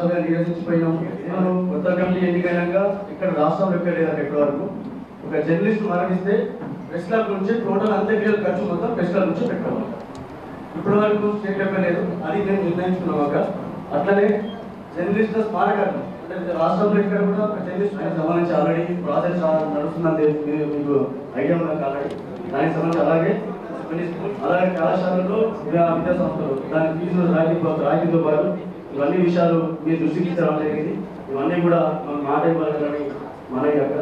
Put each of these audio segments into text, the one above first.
సభ్యులు నియోజించిపోయినాము మనం కొత్త కమిటీ ఎన్నికైనాక ఇక్కడ రాష్ట్రంలో ఎక్కడ లేదంటే ఇప్పటి వరకు ఒక జర్నలిస్ట్ మరణిస్తే ప్రెస్ క్లబ్ నుంచి టోటల్ అంత్యక్రియల ఖర్చు మొత్తం ప్రెస్ క్లబ్ నుంచి పెట్టుకోవాలి ఇప్పటి వరకు స్టేట్ లెవెల్ లేదు అది మేము నిర్ణయించుకున్నాం ఒక అట్లనే జర్నలిస్టుల స్మారకార్థం అంటే రాష్ట్రంలో ఇక్కడ కూడా ఒక జర్నలిస్ట్ దానికి సంబంధించి ఆల్రెడీ ప్రాసెస్ నడుస్తుందని మీకు- మీకు ఐడియా ఉన్నది ఆల్రెడీ దానికి సంబంధించి అలాగే కొన్ని స్కూల్- అలాగే కళాశాలల్లో విద్యా విద్యా సంస్థలు దాని ఫీజులు రాయితీతో రాయితీతో పాటు ఇవన్నీ విషయాలు మీ దృష్టికి తీసుకురావడం జరిగింది ఇవన్నీ కూడా మనం మాట ఇవ్వాలని మన యొక్క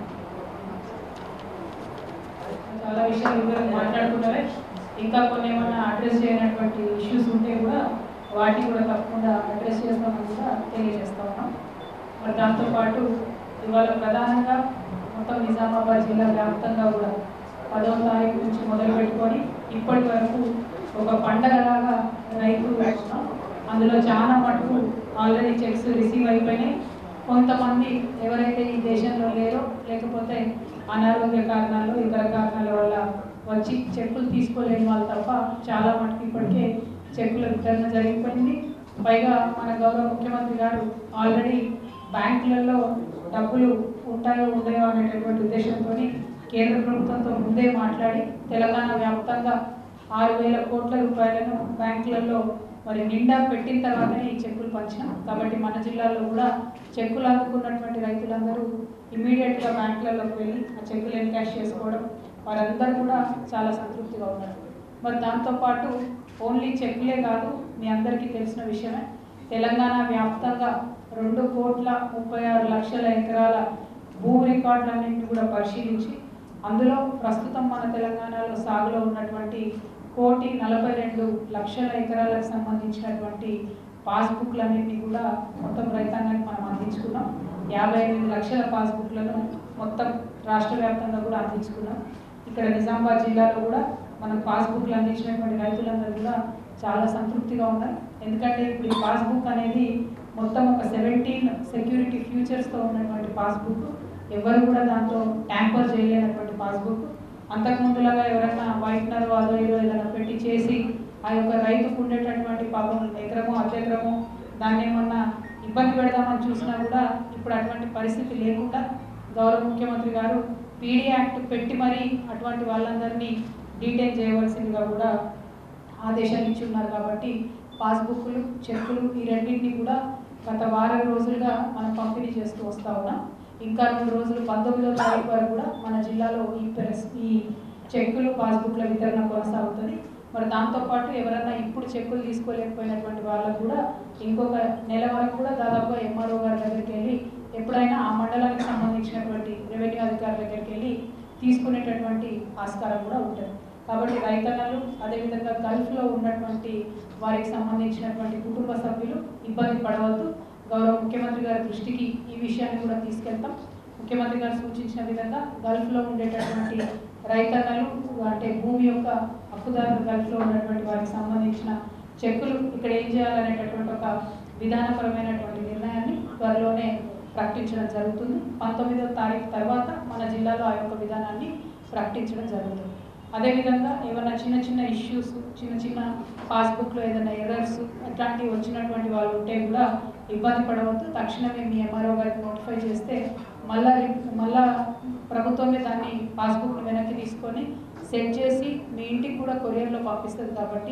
చాలా విషయాలు వివరంగా మాట్లాడుకున్నారే ఇంకా కొన్ని ఏమైనా అడ్రస్ చేయనటువంటి ఇష్యూస్ ఉంటే కూడా వాటిని కూడా తప్పకుండా అడ్రస్ చేస్తామని కూడా తెలియజేస్తా ఉన్నాం మరి దాంతోపాటు ఇవాళ ప్రధానంగా మొత్తం నిజామాబాద్ జిల్లా వ్యాప్తంగా కూడా పదవ తారీఖు నుంచి మొదలు పెట్టుకొని ఇప్పటి వరకు ఒక పండగలాగా రైతులు ఉన్నాం. అందులో చాలా మటుకు ఆల్రెడీ చెక్స్ రిసీవ్ అయిపోయినాయి కొంతమంది ఎవరైతే ఈ దేశంలో లేరో లేకపోతే అనారోగ్య కారణాలు ఇతర కారణాల వల్ల వచ్చి చెక్కులు తీసుకోలేని వాళ్ళు తప్ప చాలా మటుకు ఇప్పటికే చెక్కుల వితరణ జరిగిపోయింది పైగా మన గౌరవ ముఖ్యమంత్రి గారు ఆల్రెడీ బ్యాంకులలో డబ్బులు ఉంటాయో ఉండయో అనేటటువంటి ఉద్దేశంతో కేంద్ర ప్రభుత్వంతో ముందే మాట్లాడి తెలంగాణ వ్యాప్తంగా ఆరు వేల కోట్ల రూపాయలను బ్యాంకులలో మరి నిండా పెట్టిన తర్వాతనే ఈ చెక్కులు పంచినాం కాబట్టి మన జిల్లాలో కూడా చెక్కులు అందుకున్నటువంటి రైతులందరూ ఇమీడియట్గా బ్యాంకులలోకి వెళ్ళి ఆ చెక్కులు ఎన్కాష్ చేసుకోవడం వారందరూ కూడా చాలా సంతృప్తిగా ఉన్నారు మరి దాంతోపాటు ఓన్లీ చెక్కులే కాదు మీ అందరికీ తెలిసిన విషయమే తెలంగాణ వ్యాప్తంగా రెండు కోట్ల ముప్పై ఆరు లక్షల ఎకరాల భూ రికార్డులన్నింటినీ కూడా పరిశీలించి అందులో ప్రస్తుతం మన తెలంగాణలో సాగులో ఉన్నటువంటి కోటి నలభై రెండు లక్షల ఎకరాలకు సంబంధించినటువంటి పాస్బుక్లన్నింటినీ కూడా మొత్తం రైతాంగానికి మనం అందించుకున్నాం యాభై ఎనిమిది లక్షల పాస్బుక్లను మొత్తం రాష్ట్ర వ్యాప్తంగా కూడా అందించుకున్నాం ఇక్కడ నిజామాబాద్ జిల్లాలో కూడా మనం పాస్బుక్లు అందించినటువంటి రైతులందరూ కూడా చాలా సంతృప్తిగా ఉన్నారు ఎందుకంటే ఇప్పుడు ఈ పాస్బుక్ అనేది మొత్తం ఒక సెవెంటీన్ సెక్యూరిటీ ఫ్యూచర్స్తో ఉన్నటువంటి పాస్బుక్ ఎవరు కూడా దాంతో ట్యాంపర్ చేయలేనటువంటి పాస్బుక్ అంతకుముందులాగా ఎవరైనా వైట్నర్ అదో ఏదో ఏదైనా పెట్టి చేసి ఆ యొక్క రైతుకు ఉండేటటువంటి పాపం ఎకరమో అర్ధెకరమో దాన్ని ఏమన్నా ఇబ్బంది పెడదామని చూసినా కూడా ఇప్పుడు అటువంటి పరిస్థితి లేకుండా గౌరవ ముఖ్యమంత్రి గారు పీడీ యాక్ట్ పెట్టి మరీ అటువంటి వాళ్ళందరినీ డీటెయిల్ చేయవలసిందిగా కూడా ఆదేశాలు ఇచ్చి ఉన్నారు కాబట్టి పాస్బుక్లు చెక్కులు ఈ రెండింటిని కూడా గత వారం రోజులుగా మనం పంపిణీ చేస్తూ వస్తా ఉన్నాం ఇంకా రెండు రోజులు పంతొమ్మిదవ తారీఖు వరకు కూడా మన జిల్లాలో ఈ ప్రెస్ ఈ చెక్కులు పాస్బుక్ల వితరణ కొనసాగుతుంది మరి దాంతోపాటు ఎవరైనా ఇప్పుడు చెక్కులు తీసుకోలేకపోయినటువంటి వాళ్ళకు కూడా ఇంకొక నెల వరకు కూడా దాదాపుగా ఎంఆర్ఓ గారి దగ్గరికి వెళ్ళి ఎప్పుడైనా ఆ మండలానికి సంబంధించినటువంటి రెవెన్యూ అధికారుల దగ్గరికి వెళ్ళి తీసుకునేటటువంటి ఆస్కారం కూడా ఉంటుంది కాబట్టి రైతన్నలు అదేవిధంగా గల్ఫ్లో ఉన్నటువంటి వారికి సంబంధించినటువంటి కుటుంబ సభ్యులు ఇబ్బంది పడవద్దు గౌరవ ముఖ్యమంత్రి గారి దృష్టికి ఈ విషయాన్ని కూడా తీసుకెళ్తాం ముఖ్యమంత్రి గారు సూచించిన విధంగా గల్ఫ్లో ఉండేటటువంటి రైతన్నలు అంటే భూమి యొక్క హక్కుదారులు గల్ఫ్లో ఉన్నటువంటి వారికి సంబంధించిన చెక్కులు ఇక్కడ ఏం చేయాలనేటటువంటి ఒక విధానపరమైనటువంటి నిర్ణయాన్ని త్వరలోనే ప్రకటించడం జరుగుతుంది పంతొమ్మిదవ తారీఖు తర్వాత మన జిల్లాలో ఆ యొక్క విధానాన్ని ప్రకటించడం జరుగుతుంది అదేవిధంగా ఏమైనా చిన్న చిన్న ఇష్యూస్ చిన్న చిన్న పాస్బుక్లో ఏదైనా ఎర్రర్స్ అట్లాంటివి వచ్చినటువంటి వాళ్ళు ఉంటే కూడా ఇబ్బంది పడవద్దు తక్షణమే మీ ఎంఆర్ఓ గారికి నోటిఫై చేస్తే మళ్ళా రి- మళ్ళా ప్రభుత్వమే దాన్ని పాస్బుక్ను వెనక్కి తీసుకొని సెట్ చేసి మీ ఇంటికి కూడా కొరియర్లో పంపిస్తుంది కాబట్టి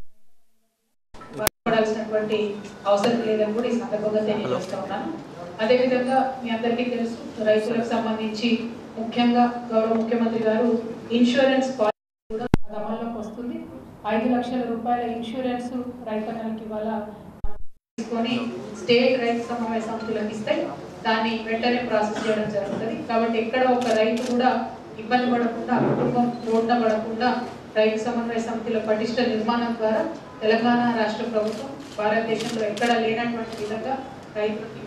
పడాల్సినటువంటి అవసరం లేదని కూడా ఈ సందర్భంగా తెలియజేస్తా ఉన్నాను అదేవిధంగా మీ అందరికీ తెలుసు రైతులకు సంబంధించి ముఖ్యంగా గౌరవ ముఖ్యమంత్రి గారు ఇన్సూరెన్స్ పాలసీ కూడా అది అమల్లోకి వస్తుంది ఐదు లక్షల రూపాయల ఇన్సూరెన్స్ రైతన్నలకి ఇవాళ తీసుకొని స్టేట్ రైతు సమన్వయ సమితులకు ఇస్తే దాన్ని వెంటనే ప్రాసెస్ చేయడం జరుగుతుంది కాబట్టి ఎక్కడ ఒక రైతు కూడా ఇబ్బంది పడకుండా కుటుంబం రోడ్న పడకుండా రైతు సమన్వయ సమితుల పటిష్ట నిర్మాణం ద్వారా తెలంగాణ రాష్ట్ర ప్రభుత్వం భారతదేశంలో ఎక్కడ లేనటువంటి విధంగా రైతులకి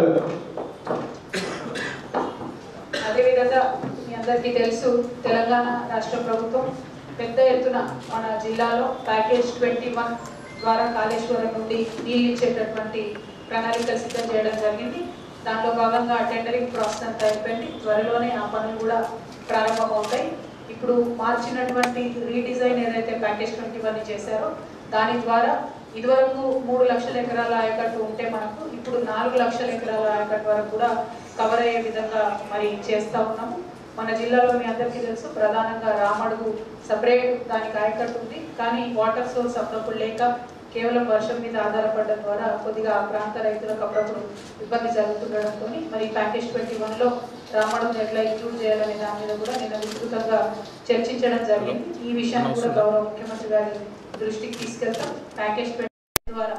అదేవిధంగా మీ అందరికీ తెలుసు తెలంగాణ రాష్ట్ర ప్రభుత్వం పెద్ద ఎత్తున మన జిల్లాలో ప్యాకేజ్ ట్వంటీ వన్ ద్వారా కాళేశ్వరం నుండి నీళ్ళు ఇచ్చేటటువంటి ప్రణాళికలు సిద్ధం చేయడం జరిగింది దాంట్లో భాగంగా టెండరింగ్ ప్రాసెస్ అంతా అయిపోయింది త్వరలోనే ఆ పనులు కూడా ప్రారంభమవుతాయి ఇప్పుడు మార్చినటువంటి రీడిజైన్ ఏదైతే ప్యాకేజ్ ట్వంటీ వన్ చేశారో దాని ద్వారా ఇదివరకు మూడు లక్షల ఎకరాల ఆయకట్టు ఉంటే మనకు ఇప్పుడు నాలుగు లక్షల ఎకరాల ఆయకట్టు వరకు కూడా కవర్ అయ్యే విధంగా మరి చేస్తా ఉన్నాము మన జిల్లాలో మీ అందరికీ తెలుసు ప్రధానంగా రామడుగు సపరేట్ దానికి ఆయకట్టు ఉంది కానీ వాటర్ సోర్స్ అప్పుడప్పుడు లేక కేవలం వర్షం మీద ఆధారపడడం ద్వారా కొద్దిగా ఆ ప్రాంత రైతులకు అప్పుడప్పుడు ఇబ్బంది జరుగుతుండడంతో మరి ప్యాకేజ్ ట్వంటీ వన్లో రామడుగును ఎట్లా ఇంక్లూడ్ చేయాలనే దాని మీద కూడా నిన్న విస్తృతంగా చర్చించడం జరిగింది ఈ విషయాన్ని కూడా గౌరవ ముఖ్యమంత్రి గారి దృష్టికి తీసుకెళ్తాం ప్యాకేజ్ ట్వంటీ ద్వారా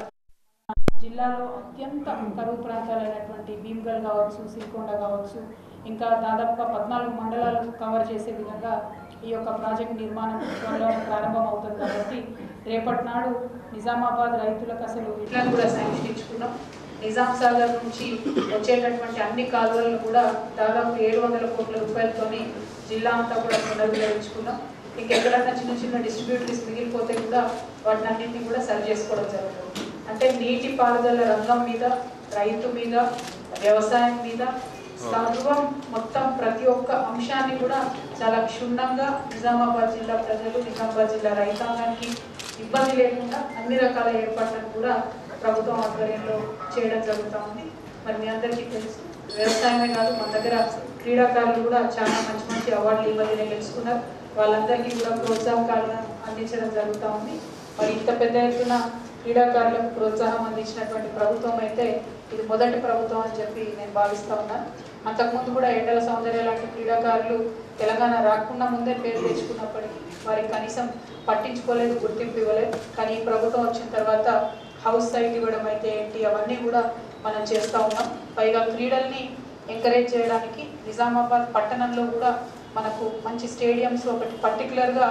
జిల్లాలో అత్యంత కరువు ప్రాంతాలైనటువంటి భీమ్గల్ కావచ్చు సిరికొండ కావచ్చు ఇంకా దాదాపుగా పద్నాలుగు మండలాలు కవర్ చేసే విధంగా ఈ యొక్క ప్రాజెక్ట్ నిర్మాణం త్వరలో ప్రారంభం అవుతుంది కాబట్టి రేపటి నాడు నిజామాబాద్ రైతులకు అసలు ఇట్లా కూడా శాంక్షన్ ఇచ్చుకున్నాం నిజాం సాగర్ నుంచి వచ్చేటటువంటి అన్ని కాలువలను కూడా దాదాపు ఏడు వందల కోట్ల రూపాయలతోని జిల్లా అంతా కూడా పునరుద్ధరించుకున్నాం ఇంకెక్కడన్నా చిన్న చిన్న డిస్ట్రిబ్యూటరీస్ మిగిలిపోతే కూడా వాటిని అన్నింటినీ కూడా సరి చేసుకోవడం జరుగుతుంది అంటే నీటి పారుదల రంగం మీద రైతు మీద వ్యవసాయం మీద సర్వం మొత్తం ప్రతి ఒక్క అంశాన్ని కూడా చాలా క్షుణ్ణంగా నిజామాబాద్ జిల్లా ప్రజలు నిజామాబాద్ జిల్లా రైతాంగానికి ఇబ్బంది లేకుండా అన్ని రకాల ఏర్పాట్లను కూడా ప్రభుత్వం ఆధ్వర్యంలో చేయడం జరుగుతూ ఉంది మరి మీ అందరికీ తెలుసు వ్యవసాయమే కాదు మన దగ్గర క్రీడాకారులు కూడా చాలా మంచి మంచి అవార్డులు ఈ మధ్యనే గెలుచుకున్నారు వాళ్ళందరికీ కూడా ప్రోత్సాహకాలను అందించడం జరుగుతూ ఉంది మరి ఇంత పెద్ద ఎత్తున క్రీడాకారులకు ప్రోత్సాహం అందించినటువంటి ప్రభుత్వం అయితే ఇది మొదటి ప్రభుత్వం అని చెప్పి నేను భావిస్తా ఉన్నాను అంతకుముందు కూడా ఎండల సౌందర్య లాంటి క్రీడాకారులు తెలంగాణ రాకుండా ముందే పేరు తెచ్చుకున్నప్పటికీ వారికి కనీసం పట్టించుకోలేదు గుర్తింపు ఇవ్వలేదు కానీ ఈ ప్రభుత్వం వచ్చిన తర్వాత హౌస్ సైట్ ఇవ్వడం అయితే ఏంటి అవన్నీ కూడా మనం చేస్తూ ఉన్నాం పైగా క్రీడల్ని ఎంకరేజ్ చేయడానికి నిజామాబాద్ పట్టణంలో కూడా మనకు మంచి స్టేడియంస్ ఒకటి పర్టికులర్గా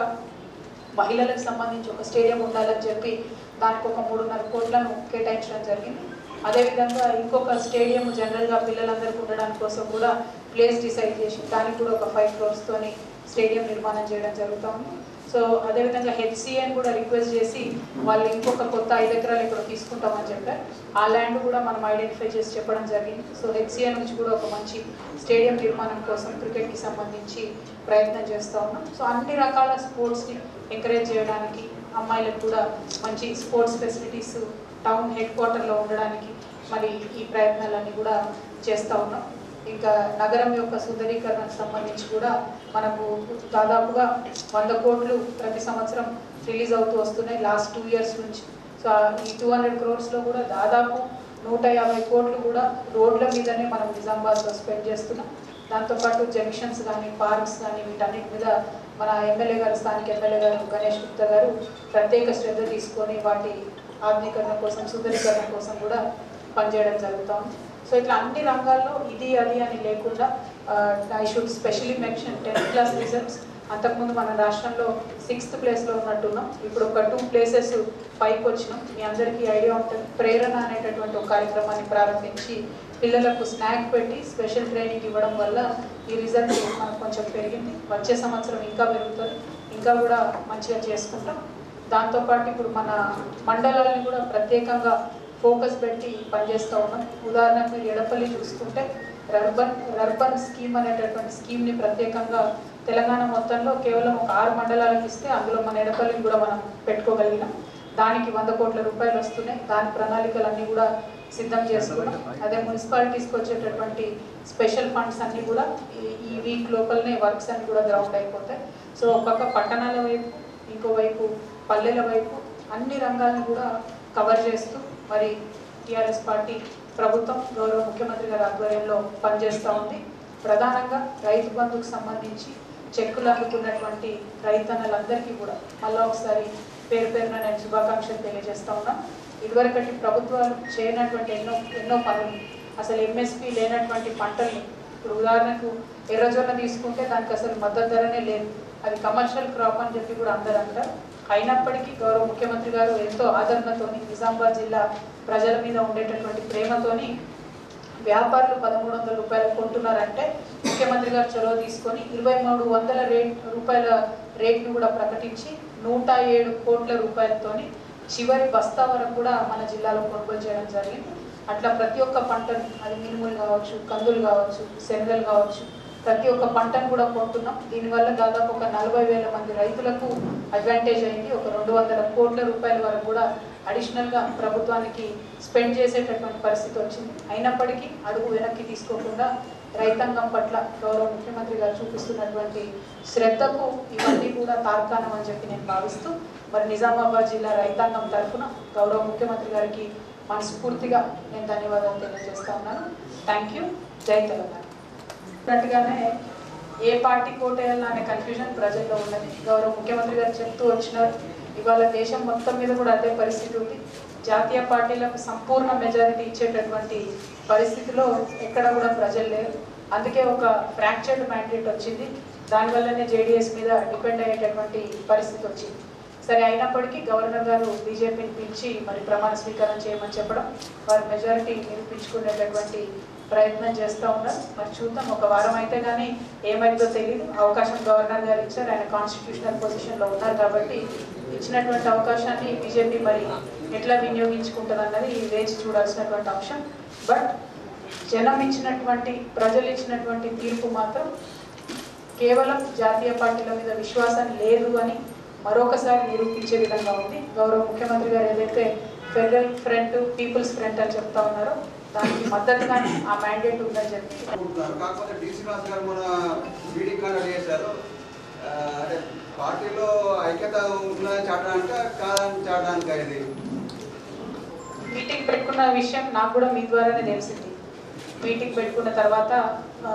మహిళలకు సంబంధించి ఒక స్టేడియం ఉండాలని చెప్పి దానికి ఒక మూడున్నర కోట్లను కేటాయించడం జరిగింది అదేవిధంగా ఇంకొక స్టేడియం జనరల్గా పిల్లలందరికీ ఉండడానికి కోసం కూడా ప్లేస్ డిసైడ్ చేసి దానికి కూడా ఒక ఫైవ్ క్రోర్స్తోని స్టేడియం నిర్మాణం చేయడం జరుగుతూ ఉంది సో అదేవిధంగా హెచ్సిఎన్ కూడా రిక్వెస్ట్ చేసి వాళ్ళు ఇంకొక కొత్త ఐదు ఎకరాలు ఇక్కడ తీసుకుంటామని చెప్పారు ఆ ల్యాండ్ కూడా మనం ఐడెంటిఫై చేసి చెప్పడం జరిగింది సో హెచ్సిఎన్ నుంచి కూడా ఒక మంచి స్టేడియం నిర్మాణం కోసం క్రికెట్కి సంబంధించి ప్రయత్నం చేస్తూ ఉన్నాం సో అన్ని రకాల స్పోర్ట్స్ని ఎంకరేజ్ చేయడానికి అమ్మాయిలకు కూడా మంచి స్పోర్ట్స్ ఫెసిలిటీస్ టౌన్ హెడ్ క్వార్టర్లో ఉండడానికి మరి ఈ ప్రయత్నాలన్నీ కూడా చేస్తూ ఉన్నాం ఇంకా నగరం యొక్క సుందరీకరణకు సంబంధించి కూడా మనకు దాదాపుగా వంద కోట్లు ప్రతి సంవత్సరం రిలీజ్ అవుతూ వస్తున్నాయి లాస్ట్ టూ ఇయర్స్ నుంచి సో ఆ- ఈ టూ హండ్రెడ్ క్రోర్స్లో కూడా దాదాపు నూట యాభై కోట్లు కూడా రోడ్ల మీదనే మనం నిజామాబాద్లో స్పెండ్ చేస్తున్నాం దాంతోపాటు జంక్షన్స్ కానీ పార్క్స్ కానీ వీటన్నిటి మీద మన ఎమ్మెల్యే గారు స్థానిక ఎమ్మెల్యే గారు గణేష్ గుప్తా గారు ప్రత్యేక శ్రద్ధ తీసుకొని వాటి ఆధునీకరణ కోసం సుందరీకరణ కోసం కూడా పనిచేయడం జరుగుతూ ఉంది సో ఇట్లా అన్ని రంగాల్లో ఇది అది అని లేకుండా I should specially mention tenth class results అంతకుముందు మన రాష్ట్రంలో సిక్స్త్ ప్లేస్లో ఉన్నట్టున్నాం ఇప్పుడు ఒక టూ ప్లేసెస్ పైకి వచ్చినాం మీ అందరికీ ఐడియా ఉంటుంది ప్రేరణ అనేటటువంటి ఒక కార్యక్రమాన్ని ప్రారంభించి పిల్లలకు స్నాక్ పెట్టి స్పెషల్ ట్రైనింగ్ ఇవ్వడం వల్ల ఈ రిజల్ట్ మనకు కొంచెం పెరిగింది వచ్చే సంవత్సరం ఇంకా పెరుగుతుంది ఇంకా కూడా మంచిగా చేసుకుంటాం దాంతోపాటు ఇప్పుడు మన మండలాలను కూడా ప్రత్యేకంగా ఫోకస్ పెట్టి పనిచేస్తూ ఉన్నాం ఉదాహరణకు ఎడపల్లి చూసుకుంటే రర్బన్ రర్బన్ స్కీమ్ అనేటటువంటి స్కీమ్ని ప్రత్యేకంగా తెలంగాణ మొత్తంలో కేవలం ఒక ఆరు మండలాలకు ఇస్తే అందులో మన ఎడపల్లిని కూడా మనం పెట్టుకోగలిగినాం దానికి వంద కోట్ల రూపాయలు వస్తున్నాయి దాని ప్రణాళికలన్నీ కూడా సిద్ధం చేసుకున్నాం అదే మున్సిపాలిటీస్కి వచ్చేటటువంటి స్పెషల్ ఫండ్స్ అన్నీ కూడా ఈ- ఈ వీక్ లోపలనే వర్క్స్ అన్ని కూడా గ్రౌండ్ అయిపోతాయి సో ఒక పక్క పట్టణాల వైపు ఇంకోవైపు పల్లెల వైపు అన్ని రంగాలను కూడా కవర్ చేస్తూ మరి టీఆర్ఎస్ పార్టీ ప్రభుత్వం గౌరవ ముఖ్యమంత్రి గారి ఆధ్వర్యంలో పనిచేస్తూ ఉంది ప్రధానంగా రైతు బంధుకు సంబంధించి చెక్కులు అందుకున్నటువంటి రైతన్నలందరికీ కూడా మళ్ళీ ఒకసారి పేరు పేరున నేను శుభాకాంక్షలు తెలియజేస్తా ఉన్నా ఇదివరకటి ప్రభుత్వాలు చేయనటువంటి ఎన్నో ఎన్నో పనులు అసలు ఎంఎస్పి లేనటువంటి పంటల్ని ఇప్పుడు ఉదాహరణకు ఎర్రజొన్న తీసుకుంటే దానికి అసలు మద్దతు ధరనే లేదు అది కమర్షియల్ క్రాప్ అని చెప్పి కూడా అందరూ అంటారు అయినప్పటికీ గౌరవ ముఖ్యమంత్రి గారు ఎంతో ఆదరణతోని నిజామాబాద్ జిల్లా ప్రజల మీద ఉండేటటువంటి ప్రేమతోని వ్యాపారులు పదమూడు వందల రూపాయలు కొంటున్నారంటే ముఖ్యమంత్రి గారు చొరవ తీసుకొని ఇరవై మూడు వందల రేట్ రూపాయల రేట్ను కూడా ప్రకటించి నూట ఏడు కోట్ల రూపాయలతోని చివరి బస్తా వరకు కూడా మన జిల్లాలో కొనుగోలు చేయడం జరిగింది అట్లా ప్రతి ఒక్క పంటను అది మినుములు కావచ్చు కందులు కావచ్చు శనగలు కావచ్చు ప్రతి ఒక్క పంటను కూడా కొంటున్నాం దీనివల్ల దాదాపు ఒక నలభై వేల మంది రైతులకు అడ్వాంటేజ్ అయింది ఒక రెండు వందల కోట్ల రూపాయల వరకు కూడా అడిషనల్గా ప్రభుత్వానికి స్పెండ్ చేసేటటువంటి పరిస్థితి వచ్చింది అయినప్పటికీ అడుగు వెనక్కి తీసుకోకుండా రైతాంగం పట్ల గౌరవ ముఖ్యమంత్రి గారు చూపిస్తున్నటువంటి శ్రద్ధకు ఇవన్నీ కూడా తార్కాణం అని చెప్పి నేను భావిస్తూ మరి నిజామాబాద్ జిల్లా రైతాంగం తరఫున గౌరవ ముఖ్యమంత్రి గారికి మనస్ఫూర్తిగా నేను ధన్యవాదాలు తెలియజేస్తా ఉన్నాను థ్యాంక్ యూ జై తెలంగాణ అన్నట్టుగానే ఏ పార్టీ కోటేయాలన్న అనే కన్ఫ్యూజన్ ప్రజల్లో ఉన్నది గౌరవ ముఖ్యమంత్రి గారు చెప్తూ వచ్చినారు ఇవాళ దేశం మొత్తం మీద కూడా అదే పరిస్థితి ఉంది జాతీయ పార్టీలకు సంపూర్ణ మెజారిటీ ఇచ్చేటటువంటి పరిస్థితిలో ఎక్కడ కూడా ప్రజలు లేరు అందుకే ఒక ఫ్రాక్చర్డ్ మ్యాండేట్ వచ్చింది దానివల్లనే జేడీఎస్ మీద డిపెండ్ అయ్యేటటువంటి పరిస్థితి వచ్చింది సరే అయినప్పటికీ గవర్నర్ గారు బీజేపీని పిలిచి మరి ప్రమాణ స్వీకారం చేయమని చెప్పడం వారి మెజారిటీ నిరూపించుకునేటటువంటి ప్రయత్నం చేస్తూ ఉన్నారు మరి చూద్దాం ఒక వారం అయితే కానీ ఏమైందో తెలియదు అవకాశం గవర్నర్ గారు ఇచ్చారు ఆయన కాన్స్టిట్యూషనల్ పొజిషన్లో ఉన్నారు కాబట్టి ఇచ్చినటువంటి అవకాశాన్ని బీజేపీ మరి ఎట్లా వినియోగించుకుంటుంది అన్నది వేచి చూడాల్సినటువంటి అంశం బట్ జనం ఇచ్చినటువంటి ప్రజలు ఇచ్చినటువంటి తీర్పు మాత్రం కేవలం జాతీయ పార్టీల మీద విశ్వాసం లేదు అని మరొకసారి నిరూపించే విధంగా ఉంది గౌరవ ముఖ్యమంత్రి గారు ఏదైతే ఫెడరల్ ఫ్రంట్ పీపుల్స్ ఫ్రంట్ అని చెప్తా ఉన్నారో దానికి మద్దతుగానే ఆ మ్యాండేట్ ఉందని చెప్పి అనుకుంటున్నారు కాకపోతే డి శ్రీనివాస్ గారు మన మీటింగ్ కండక్ట్ చేశారు ఆ, అంటే పార్టీలో ఐక్యత ఉందని చాటడానికి కాదని చాటడానికి ఇది మీటింగ్ పెట్టుకున్న విషయం నాకు కూడా మీ ద్వారానే తెలిసింది మీటింగ్ పెట్టుకున్న తర్వాత ఆ,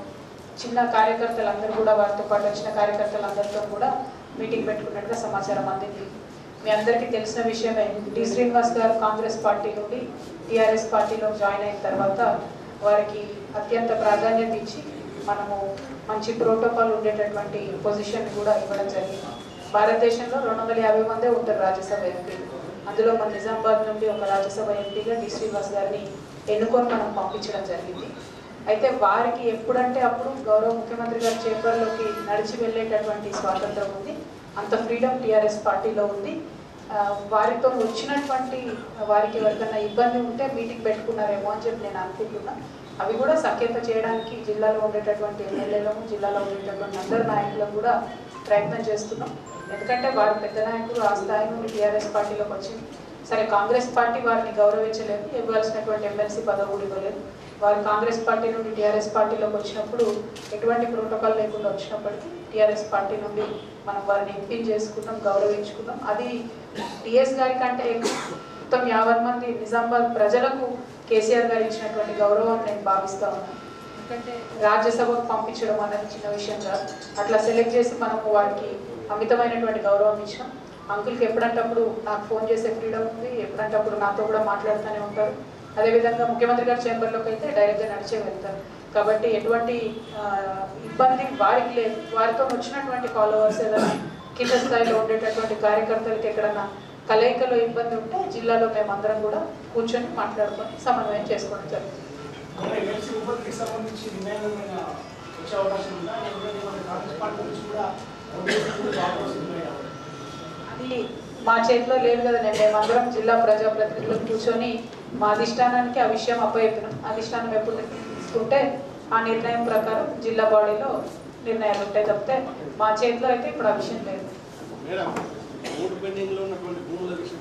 చిన్న కార్యకర్తలందరూ కూడా వారితో పాటు వచ్చిన కార్యకర్తలందరితో కూడా మీటింగ్ పెట్టుకున్నట్టుగా సమాచారం అందింది మీ అందరికీ తెలిసిన విషయమే డి శ్రీనివాస్ గారు కాంగ్రెస్ పార్టీ నుండి టీఆర్ఎస్ పార్టీలో జాయిన్ అయిన తర్వాత వారికి అత్యంత ప్రాధాన్యత ఇచ్చి మనము మంచి ప్రోటోకాల్ ఉండేటటువంటి పొజిషన్ కూడా ఇవ్వడం జరిగింది భారతదేశంలో రెండు వందల యాభై మందే ఉంటారు రాజ్యసభ ఎంపీలు అందులో మన నిజామాబాద్ నుండి ఒక రాజ్యసభ ఎంపీగా డి శ్రీనివాస్ గారిని ఎన్నుకొని మనం పంపించడం జరిగింది అయితే వారికి ఎప్పుడంటే అప్పుడు గౌరవ ముఖ్యమంత్రి గారి చేపర్లోకి నడిచి వెళ్ళేటటువంటి స్వాతంత్రం ఉంది అంత ఫ్రీడమ్ టీఆర్ఎస్ పార్టీలో ఉంది ఆ, వారితో వచ్చినటువంటి వారికి ఎవరికైనా ఇబ్బంది ఉంటే మీటింగ్ పెట్టుకున్నారేమో అని చెప్పి నేను అనుకుంటున్నా అవి కూడా సఖ్యత చేయడానికి జిల్లాలో ఉండేటటువంటి ఎమ్మెల్యేలను జిల్లాలో ఉండేటటువంటి అందరు నాయకులను కూడా ప్రయత్నం చేస్తున్నాం ఎందుకంటే వారు పెద్ద నాయకులు ఆ స్థాయి నుండి టీఆర్ఎస్ పార్టీలోకి వచ్చింది సరే కాంగ్రెస్ పార్టీ వారిని గౌరవించలేదు ఇవ్వాల్సినటువంటి ఎమ్మెల్సీ పదవి కూడా ఇవ్వలేదు వారు కాంగ్రెస్ పార్టీ నుండి టీఆర్ఎస్ పార్టీలోకి వచ్చినప్పుడు ఎటువంటి ప్రోటోకాల్ లేకుండా వచ్చినప్పటికీ టీఆర్ఎస్ పార్టీ నుండి మనం వారిని ఎంపిక చేసుకున్నాం గౌరవించుకున్నాం అది టిఎస్ గారి కంటే ఎక్కువ మొత్తం యాభై మంది నిజామాబాద్ ప్రజలకు కేసీఆర్ గారు ఇచ్చినటువంటి గౌరవం నేను భావిస్తా ఉన్నాను ఎందుకంటే రాజ్యసభకు పంపించడం అనేది చిన్న విషయం కాదు అట్లా సెలెక్ట్ చేసి మనము వారికి అమితమైనటువంటి గౌరవం ఇచ్చినాం అంకుల్కి ఎప్పుడంటప్పుడు నాకు ఫోన్ చేసే ఫ్రీడమ్ ఉంది ఎప్పుడంటప్పుడు నాతో కూడా మాట్లాడుతూనే ఉంటారు అదేవిధంగా ముఖ్యమంత్రి గారి చేంబర్లోకి అయితే డైరెక్ట్గా నడిచే వెళ్తారు కాబట్టి ఎటువంటి ఆ, ఇబ్బంది వారికి లేదు వారితో వచ్చినటువంటి ఫాలోవర్స్ ఏదైనా కింద స్థాయిలో ఉండేటటువంటి కార్యకర్తలకి ఎక్కడన్నా కలయికలో ఇబ్బంది ఉంటే జిల్లాలో మేమందరం కూడా కూర్చొని మాట్లాడుకొని సమన్వయం చేసుకోవడం జరుగుతుంది మన ఎమ్మెల్సీ ఉపతికి సంబంధించి నిర్ణయం ఏమైనా వచ్చే అవకాశం ఉందా లేకపోతే మన కాంగ్రెస్ పార్టీ నుంచి కూడా ఓటేసి అవకాశం ఉన్నాయా అది మా చేతిలో లేదు కదా నేను మేమందరం జిల్లా ప్రజాప్రతినిధులు కూర్చొని మా అధిష్టానానికి ఆ విషయం అప్పచెప్పినాం అధిష్టానం ఎప్పుడు నిర్ణయం తీసుకుంటే ఆ నిర్ణయం ప్రకారం జిల్లా బాడీలో నిర్ణయాలు ఉంటాయి తప్పితే మా చేతిలో అయితే ఇప్పుడు ఆ విషయం లేదు మేడం ఓటు పెండింగ్ లో ఉన్నటువంటి భూముల విషయం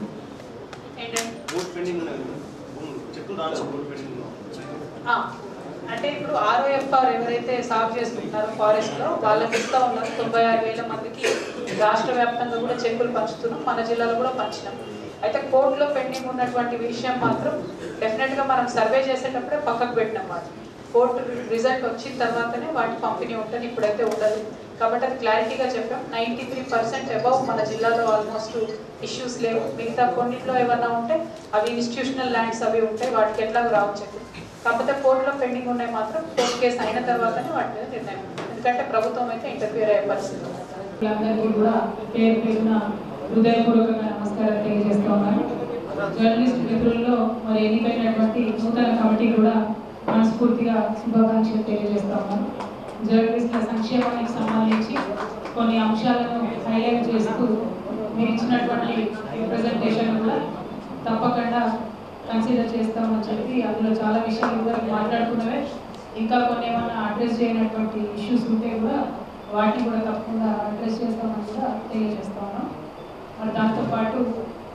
ఏంటంటే ఓటు పెండింగ్ ఉన్నది భూములు చెక్కులు రాలేదు ఓటు పెండింగ్ లో ఆ, అంటే ఇప్పుడు ఆర్ఓఎఫ్ఆర్ ఎవరైతే సాగు చేసుకుంటున్నారో ఫారెస్ట్ లో వాళ్ళకి ఇస్తా ఉన్నారు తొంభై ఆరు వేల మందికి రాష్ట్ర వ్యాప్తంగా కూడా చెక్కులు పంచుతున్నాం మన జిల్లాలో కూడా పంచినాం అయితే కోర్టులో పెండింగ్ ఉన్నటువంటి విషయం మాత్రం డెఫినెట్ గా మనం సర్వే చేసేటప్పుడే పక్కకు పెట్టినాం వాటి కోర్టు రిజల్ట్ వచ్చిన తర్వాతనే వాటి పంపిణీ ఉంటుంది ఇప్పుడైతే ఉండదు కాబట్టి అది క్లారిటీగా చెప్పాం నైంటీ త్రీ పర్సెంట్ అబౌవ్ మన జిల్లాలో ఆల్మోస్ట్ ఇష్యూస్ లేవు మిగతా కొన్నిట్లో ఏమన్నా ఉంటే అవి ఇన్స్టిట్యూషనల్ ల్యాండ్స్ అవి ఉంటాయి వాటికి ఎట్లా రావచ్చు కాకపోతే కోర్టులో పెండింగ్ ఉన్నాయి మాత్రం కోర్టు కేసు అయిన తర్వాతనే వాటి మీద నిర్ణయం ఉంటుంది. ఎందుకంటే ప్రభుత్వం అయితే ఇంటర్ఫియర్ అయ్యే పరిస్థితి ఉంది. అందరికీ కూడా పేరు పేరున హృదయపూర్వకంగా నమస్కారం తెలియజేస్తా ఉన్నాను జర్నలిస్ట్ మిత్రుల్లో మరి ఎన్నికైనటువంటి నూతన కమిటీ కూడా మనస్ఫూర్తిగా శుభాకాంక్షలు తెలియజేస్తా ఉన్నాను జర్నలిస్టుల సంక్షేమానికి సంబంధించి కొన్ని అంశాలను హైలైట్ చేస్తూ మీరు ఇచ్చినటువంటి రిప్రజెంటేషన్ కూడా తప్పకుండా కన్సిడర్ చేస్తామని చెప్పి అందులో చాలా విషయాలు కూడా మాట్లాడుకున్నవే ఇంకా కొన్ని ఏమైనా అడ్రస్ చేయనటువంటి ఇష్యూస్ ఉంటే కూడా వాటిని కూడా తప్పకుండా అడ్రస్ చేస్తామని కూడా తెలియజేస్తా ఉన్నాం మరి దాంతోపాటు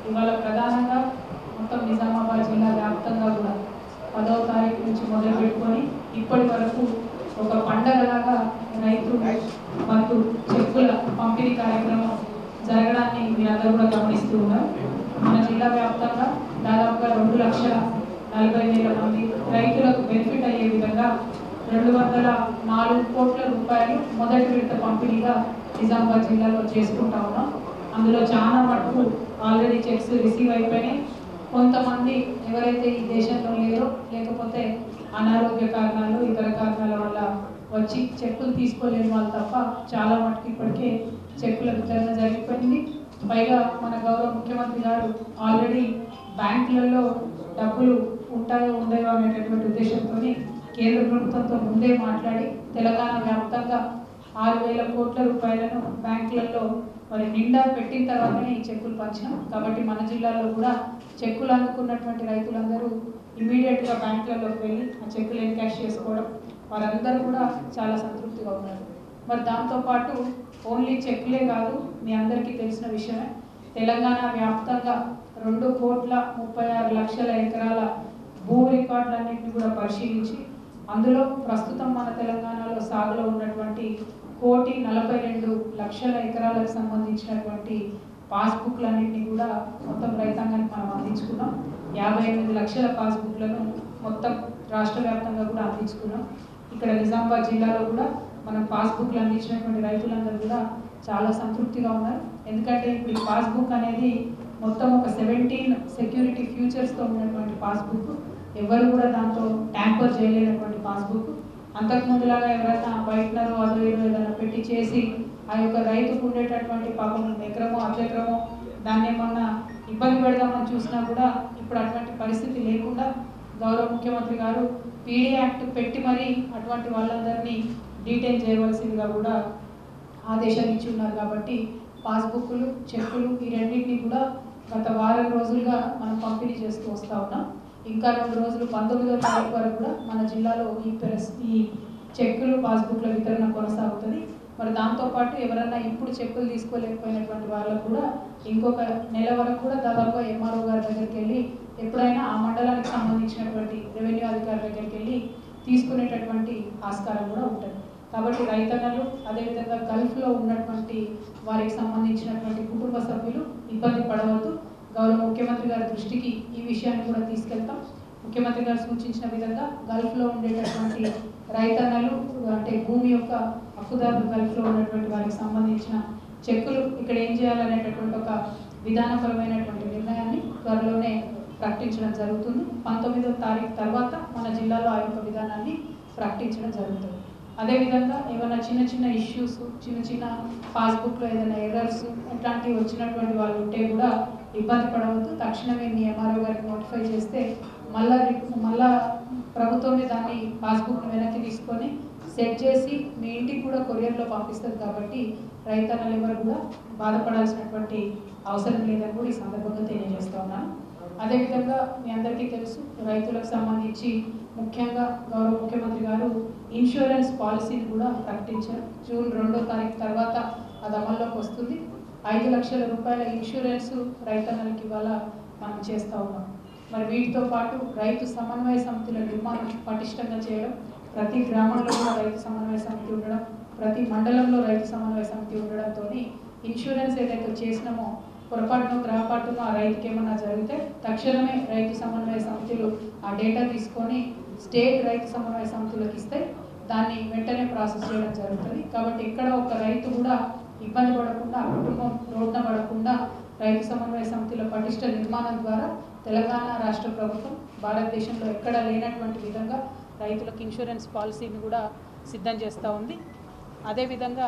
ఇవాళ ప్రధానంగా మొత్తం నిజామాబాద్ జిల్లా వ్యాప్తంగా కూడా పదవ తారీఖు నుంచి మొదలు పెట్టుకొని ఇప్పటి వరకు ఒక పండగలాగా రైతు బంధు చెక్కుల పంపిణీ కార్యక్రమం జరగడాన్ని మీరందరూ కూడా గమనిస్తూ ఉన్నారు మన జిల్లా వ్యాప్తంగా దాదాపుగా రెండు లక్షల నలభై వేల మంది రైతులకు బెనిఫిట్ అయ్యే విధంగా రెండు వందల నాలుగు కోట్ల రూపాయలు మొదటి విడత పంపిణీగా నిజామాబాద్ జిల్లాలో చేసుకుంటా ఉన్నాం అందులో చాలా మటుకు ఆల్రెడీ చెక్స్ రిసీవ్ అయిపోయినాయి కొంతమంది ఎవరైతే ఈ దేశంలో లేరో లేకపోతే అనారోగ్య కారణాలు ఇతర కారణాల వల్ల వచ్చి చెక్కులు తీసుకోలేని వాళ్ళు తప్ప చాలా మటుకు ఇప్పటికే చెక్కుల వితరణ జరిగిపోయింది పైగా మన గౌరవ ముఖ్యమంత్రి గారు ఆల్రెడీ బ్యాంకులలో డబ్బులు ఉంటాయో ఉండేవో అనేటటువంటి ఉద్దేశంతో కేంద్ర ప్రభుత్వంతో ముందే మాట్లాడి తెలంగాణ వ్యాప్తంగా ఆరు వేల కోట్ల రూపాయలను బ్యాంకులలో మరి నిండా పెట్టిన తర్వాతనే ఈ చెక్కులు పంచినాం కాబట్టి మన జిల్లాలో కూడా చెక్కులు అందుకున్నటువంటి రైతులందరూ ఇమీడియట్గా బ్యాంకులలోకి వెళ్ళి ఆ చెక్కులు ఎన్కాష్ చేసుకోవడం వారందరూ కూడా చాలా సంతృప్తిగా ఉన్నారు మరి దాంతోపాటు ఓన్లీ చెక్లే కాదు మీ అందరికీ తెలిసిన విషయమే తెలంగాణ వ్యాప్తంగా రెండు కోట్ల ముప్పై ఆరు లక్షల ఎకరాల భూ రికార్డులన్నింటినీ కూడా పరిశీలించి అందులో ప్రస్తుతం మన తెలంగాణలో సాగులో ఉన్నటువంటి కోటి నలభై రెండు లక్షల ఎకరాలకు సంబంధించినటువంటి పాస్బుక్లన్నింటినీ కూడా మొత్తం రైతాంగానికి మనం అందించుకున్నాం యాభై ఎనిమిది లక్షల పాస్బుక్లను మొత్తం రాష్ట్ర వ్యాప్తంగా కూడా అందించుకున్నాం ఇక్కడ నిజామాబాద్ జిల్లాలో కూడా మనం పాస్బుక్లు అందించినటువంటి రైతులందరూ కూడా చాలా సంతృప్తిగా ఉన్నారు ఎందుకంటే ఇప్పుడు ఈ పాస్బుక్ అనేది మొత్తం ఒక సెవెంటీన్ సెక్యూరిటీ ఫ్యూచర్స్తో ఉన్నటువంటి పాస్బుక్ ఎవరు కూడా దాంతో ట్యాంపర్ చేయలేనటువంటి పాస్బుక్ అంతకు ముందులాగా ఎవరైనా బయటనరో అదో ఏదో ఏదైనా పెట్టి చేసి ఆ యొక్క రైతుకు ఉండేటటువంటి పాపం ఎకరమో అర్ధెకరమో దాన్ని ఏమన్నా ఇబ్బంది పెడదామని చూసినా కూడా ఇప్పుడు అటువంటి పరిస్థితి లేకుండా గౌరవ ముఖ్యమంత్రి గారు పీడీ యాక్ట్ పెట్టి మరీ అటువంటి వాళ్ళందరినీ డీటెయిల్ చేయవలసిందిగా కూడా ఆదేశాలు ఇచ్చి ఉన్నారు కాబట్టి పాస్బుక్లు చెక్కులు ఈ రెండింటిని కూడా గత వారం రోజులుగా మనం పంపిణీ చేస్తూ వస్తూ ఉన్నాం ఇంకా రెండు రోజులు పంతొమ్మిదో తారీఖు వరకు కూడా మన జిల్లాలో ఈ ప్రెస్ ఈ చెక్కులు పాస్బుక్ల వితరణ కొనసాగుతుంది మరి దాంతోపాటు ఎవరన్నా ఇప్పుడు చెక్కులు తీసుకోలేకపోయినటువంటి వాళ్ళకు కూడా ఇంకొక నెల వరకు కూడా దాదాపుగా ఎంఆర్ఓ గారి దగ్గరికి వెళ్ళి ఎప్పుడైనా ఆ మండలానికి సంబంధించినటువంటి రెవెన్యూ అధికారి దగ్గరికి వెళ్ళి తీసుకునేటటువంటి ఆస్కారం కూడా ఉంటుంది కాబట్టి రైతన్నలు అదేవిధంగా గల్ఫ్లో ఉన్నటువంటి వారికి సంబంధించినటువంటి కుటుంబ సభ్యులు ఇబ్బంది పడవద్దు గౌరవ ముఖ్యమంత్రి గారి దృష్టికి ఈ విషయాన్ని కూడా తీసుకెళ్తాం ముఖ్యమంత్రి గారు సూచించిన విధంగా గల్ఫ్లో ఉండేటటువంటి రైతన్నలు అంటే భూమి యొక్క హక్కుదారులు గల్ఫ్లో ఉన్నటువంటి వారికి సంబంధించిన చెక్కులు ఇక్కడ ఏం చేయాలనేటటువంటి ఒక విధానపరమైనటువంటి నిర్ణయాన్ని త్వరలోనే ప్రకటించడం జరుగుతుంది పంతొమ్మిదో తారీఖు తర్వాత మన జిల్లాలో ఆ యొక్క విధానాన్ని ప్రకటించడం జరుగుతుంది అదేవిధంగా ఏమైనా చిన్న చిన్న ఇష్యూస్ చిన్న చిన్న పాస్బుక్లో ఏదైనా ఎర్రర్స్ ఇట్లాంటివి వచ్చినటువంటి వాళ్ళు ఉంటే కూడా ఇబ్బంది పడవద్దు తక్షణమే మీ ఎంఆర్ఓ గారికి నోటిఫై చేస్తే మళ్ళా రి- మళ్ళా ప్రభుత్వమే దాన్ని పాస్బుక్ని వెనక్కి తీసుకొని సెట్ చేసి మీ ఇంటికి కూడా కొరియర్లో పంపిస్తుంది కాబట్టి రైతన్నలు ఎవరు కూడా బాధపడాల్సినటువంటి అవసరం లేదని కూడా ఈ సందర్భంగా తెలియజేస్తా ఉన్నాను అదేవిధంగా మీ అందరికీ తెలుసు రైతులకు సంబంధించి ముఖ్యంగా గౌరవ ముఖ్యమంత్రి గారు ఇన్సూరెన్స్ పాలసీని కూడా ప్రకటించారు జూన్ రెండో తారీఖు తర్వాత అది అమల్లోకి వస్తుంది ఐదు లక్షల రూపాయల ఇన్సూరెన్స్ రైతన్నలకి ఇవాళ మనం చేస్తూ ఉన్నాం మరి వీటితో పాటు రైతు సమన్వయ సమితుల నిర్మాణం పటిష్టంగా చేయడం ప్రతి గ్రామంలో కూడా రైతు సమన్వయ సమితి ఉండడం ప్రతి మండలంలో రైతు సమన్వయ సమితి ఉండడంతో ఇన్సూరెన్స్ ఏదైతే చేసినామో పొరపాటును గ్రహపాటును ఆ రైతుకి ఏమన్నా జరిగితే తక్షణమే రైతు సమన్వయ సమితులు ఆ డేటా తీసుకొని స్టేట్ రైతు సమన్వయ సమితులకు ఇస్తే దాన్ని వెంటనే ప్రాసెస్ చేయడం జరుగుతుంది కాబట్టి ఎక్కడ ఒక రైతు కూడా ఇబ్బంది పడకుండా ఆ కుటుంబం రోడ్న పడకుండా రైతు సమన్వయ సమితుల పటిష్ట నిర్మాణం ద్వారా తెలంగాణ రాష్ట్ర ప్రభుత్వం భారతదేశంలో ఎక్కడ లేనటువంటి విధంగా రైతులకు ఇన్సూరెన్స్ పాలసీని కూడా సిద్ధం చేస్తూ ఉంది అదేవిధంగా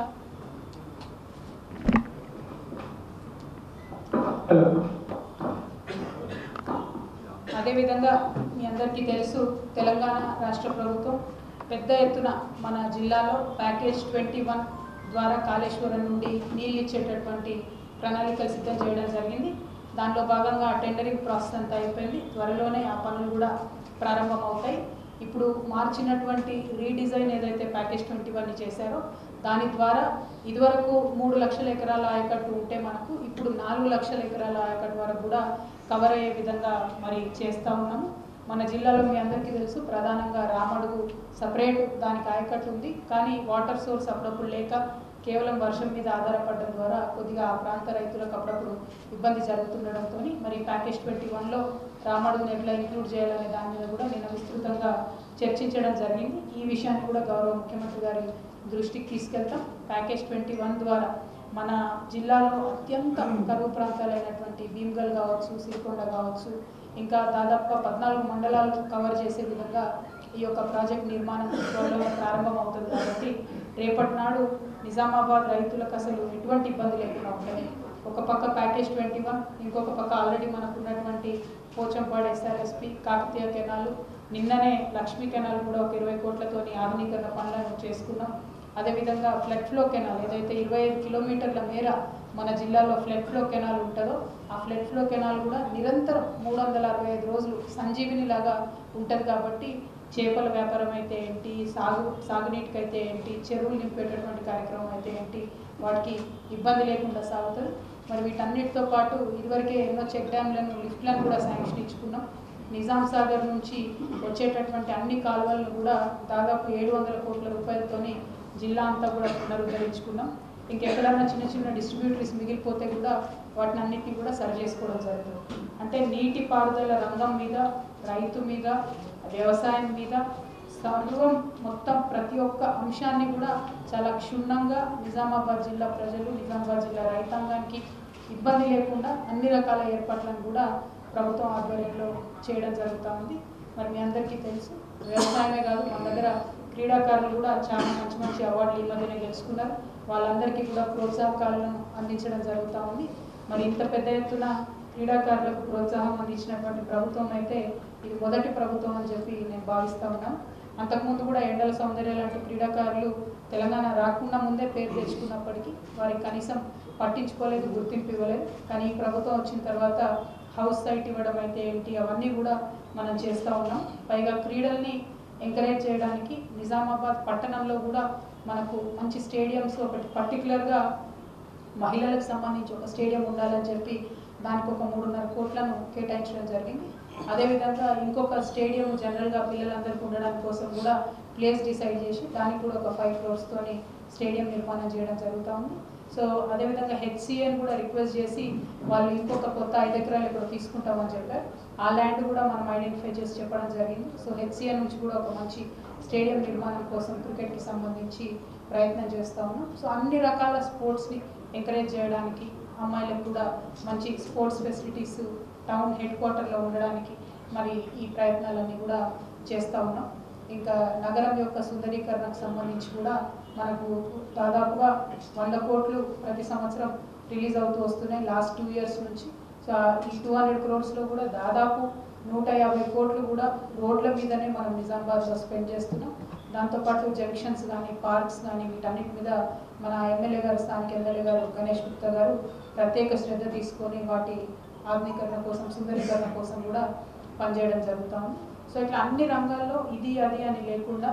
అదేవిధంగా మీ అందరికీ తెలుసు తెలంగాణ రాష్ట్ర ప్రభుత్వం పెద్ద ఎత్తున మన జిల్లాలో ప్యాకేజ్ ట్వంటీ వన్ ద్వారా కాళేశ్వరం నుండి నీళ్ళు ఇచ్చేటటువంటి ప్రణాళికలు సిద్ధం చేయడం జరిగింది దానిలో భాగంగా ఆ టెండరింగ్ ప్రాసెస్ అంతా అయిపోయింది త్వరలోనే ఆ పనులు కూడా ప్రారంభమవుతాయి ఇప్పుడు మార్చినటువంటి రీడిజైన్ ఏదైతే ప్యాకేజ్ ట్వంటీ వన్ చేశారో దాని ద్వారా ఇదివరకు మూడు లక్షల ఎకరాల ఆయకట్టు ఉంటే మనకు ఇప్పుడు నాలుగు లక్షల ఎకరాల ఆయకట్టు వరకు కూడా కవర్ అయ్యే విధంగా మరి చేస్తూ ఉన్నాము మన జిల్లాలో మీ అందరికీ తెలుసు ప్రధానంగా రామడుగు సపరేట్ దానికి ఆయకట్టు ఉంది కానీ వాటర్ సోర్స్ అప్పుడప్పుడు లేక కేవలం వర్షం మీద ఆధారపడడం ద్వారా కొద్దిగా ఆ ప్రాంత రైతులకు అప్పుడప్పుడు ఇబ్బంది జరుగుతుండడంతో మరి ప్యాకేజ్ ట్వంటీ వన్లో రామడుగుని ఎట్లా ఇంక్లూడ్ చేయాలనే దాని మీద కూడా నిన్న విస్తృతంగా చర్చించడం జరిగింది ఈ విషయాన్ని కూడా గౌరవ ముఖ్యమంత్రి గారి దృష్టికి తీసుకెళ్తాం ప్యాకేజ్ ట్వంటీ వన్ ద్వారా మన జిల్లాలో అత్యంత కరువు ప్రాంతాలైనటువంటి భీమ్గల్ కావచ్చు సిరికొండ కావచ్చు ఇంకా దాదాపుగా పద్నాలుగు మండలాలు కవర్ చేసే విధంగా ఈ యొక్క ప్రాజెక్ట్ నిర్మాణం త్వరలో ప్రారంభం అవుతుంది కాబట్టి రేపటి నాడు నిజామాబాద్ రైతులకు అసలు ఎటువంటి ఇబ్బంది లేకుండా ఉంటుంది ఒక పక్క ప్యాకేజ్ ట్వంటీ వన్ ఇంకొక పక్క ఆల్రెడీ మనకు ఉన్నటువంటి పోచంపాడు ఎస్ఆర్ఎస్పి కాకతీయ కెనాలు నిన్ననే లక్ష్మీ కెనాల్ కూడా ఒక ఇరవై కోట్లతోని ఆధునీకరణ పనులను చేసుకున్నాం అదేవిధంగా ఫ్లడ్ ఫ్లో కెనాల్ ఏదైతే ఇరవై ఐదు కిలోమీటర్ల మేర మన జిల్లాలో ఫ్లడ్ ఫ్లో కెనాల్ ఉంటుందో ఆ ఫ్లడ్ ఫ్లో కెనాల్ కూడా నిరంతరం మూడు వందల అరవై ఐదు రోజులు సంజీవిని లాగా ఉంటుంది కాబట్టి చేపల వ్యాపారం అయితే ఏంటి సాగు సాగునీటికి అయితే ఏంటి చెరువులు నింపేటటువంటి కార్యక్రమం అయితే ఏంటి వాటికి ఇబ్బంది లేకుండా సాగుతుంది మరి వీటన్నిటితో పాటు ఇదివరకే ఎన్నో చెక్ డ్యామ్లను లిఫ్ట్లను కూడా శాంక్షన్ ఇచ్చుకున్నాం నిజాం సాగర్ నుంచి వచ్చేటటువంటి అన్ని కాలువలను కూడా దాదాపు ఏడు వందల కోట్ల రూపాయలతోని జిల్లా అంతా కూడా పునరుద్ధరించుకున్నాం ఇంకెక్కడన్నా చిన్న చిన్న డిస్ట్రిబ్యూటరీస్ మిగిలిపోతే కూడా వాటిని అన్నిటిని కూడా సరి చేసుకోవడం జరుగుతుంది అంటే నీటి పారుదల రంగం మీద రైతు మీద వ్యవసాయం మీద సర్వం మొత్తం ప్రతి ఒక్క అంశాన్ని కూడా చాలా క్షుణ్ణంగా నిజామాబాద్ జిల్లా ప్రజలు నిజామాబాద్ జిల్లా రైతాంగానికి ఇబ్బంది లేకుండా అన్ని రకాల ఏర్పాట్లను కూడా ప్రభుత్వం ఆధ్వర్యంలో చేయడం జరుగుతూ ఉంది మరి మీ అందరికీ తెలుసు వ్యవసాయమే కాదు మన దగ్గర క్రీడాకారులు కూడా చాలా మంచి మంచి అవార్డులు ఈ మధ్యనే గెలుచుకున్నారు వాళ్ళందరికీ కూడా ప్రోత్సాహకాలను అందించడం జరుగుతూ ఉంది మరి ఇంత పెద్ద ఎత్తున క్రీడాకారులకు ప్రోత్సాహం అందించినటువంటి ప్రభుత్వం అయితే ఇది మొదటి ప్రభుత్వం అని చెప్పి నేను భావిస్తూ ఉన్నాను అంతకుముందు కూడా ఎండల సౌందర్య లాంటి క్రీడాకారులు తెలంగాణ రాకుండా ముందే పేరు తెచ్చుకున్నప్పటికీ వారికి కనీసం పట్టించుకోలేదు గుర్తింపు ఇవ్వలేదు కానీ ఈ ప్రభుత్వం వచ్చిన తర్వాత హౌస్ సైట్ ఇవ్వడం అయితే ఏంటి అవన్నీ కూడా మనం చేస్తూ ఉన్నాం పైగా క్రీడల్ని ఎంకరేజ్ చేయడానికి నిజామాబాద్ పట్టణంలో కూడా మనకు మంచి స్టేడియంస్ ఒకటి పర్టికులర్గా మహిళలకు సంబంధించి ఒక స్టేడియం ఉండాలని చెప్పి దానికి ఒక మూడున్నర కోట్లను కేటాయించడం జరిగింది అదేవిధంగా ఇంకొక స్టేడియం జనరల్గా పిల్లలందరికీ ఉండడానికి కోసం కూడా ప్లేస్ డిసైడ్ చేసి దానికి కూడా ఒక ఫైవ్ క్రోర్స్తోని స్టేడియం నిర్మాణం చేయడం జరుగుతూ ఉంది సో అదేవిధంగా హెచ్సిఎన్ కూడా రిక్వెస్ట్ చేసి వాళ్ళు ఇంకొక కొత్త ఐదు ఎకరాలు ఇక్కడ తీసుకుంటామని చెప్పారు ఆ ల్యాండ్ కూడా మనం ఐడెంటిఫై చేసి చెప్పడం జరిగింది సో హెచ్సిఎన్ నుంచి కూడా ఒక మంచి స్టేడియం నిర్మాణం కోసం క్రికెట్కి సంబంధించి ప్రయత్నం చేస్తూ ఉన్నాం సో అన్ని రకాల స్పోర్ట్స్ని ఎంకరేజ్ చేయడానికి అమ్మాయిలకు కూడా మంచి స్పోర్ట్స్ ఫెసిలిటీస్ టౌన్ హెడ్ క్వార్టర్లో ఉండడానికి మరి ఈ ప్రయత్నాలన్నీ కూడా చేస్తూ ఉన్నాం ఇంకా నగరం యొక్క సుందరీకరణకు సంబంధించి కూడా మనకు దాదాపుగా వంద కోట్లు ప్రతి సంవత్సరం రిలీజ్ అవుతూ వస్తున్నాయి లాస్ట్ టూ ఇయర్స్ నుంచి సో ఆ- ఈ టూ హండ్రెడ్ క్రోర్స్లో కూడా దాదాపు నూట యాభై కోట్లు కూడా రోడ్ల మీదనే మనం నిజామాబాద్లో స్పెండ్ చేస్తున్నాం దాంతోపాటు జంక్షన్స్ కానీ పార్క్స్ కానీ వీటన్నిటి మీద మన ఎమ్మెల్యే గారు స్థానిక ఎమ్మెల్యే గారు గణేష్ గుప్తా గారు ప్రత్యేక శ్రద్ధ తీసుకొని వాటి ఆధునీకరణ కోసం సుందరీకరణ కోసం కూడా పనిచేయడం జరుగుతూ ఉంది సో ఇట్లా అన్ని రంగాల్లో ఇది అది అని లేకుండా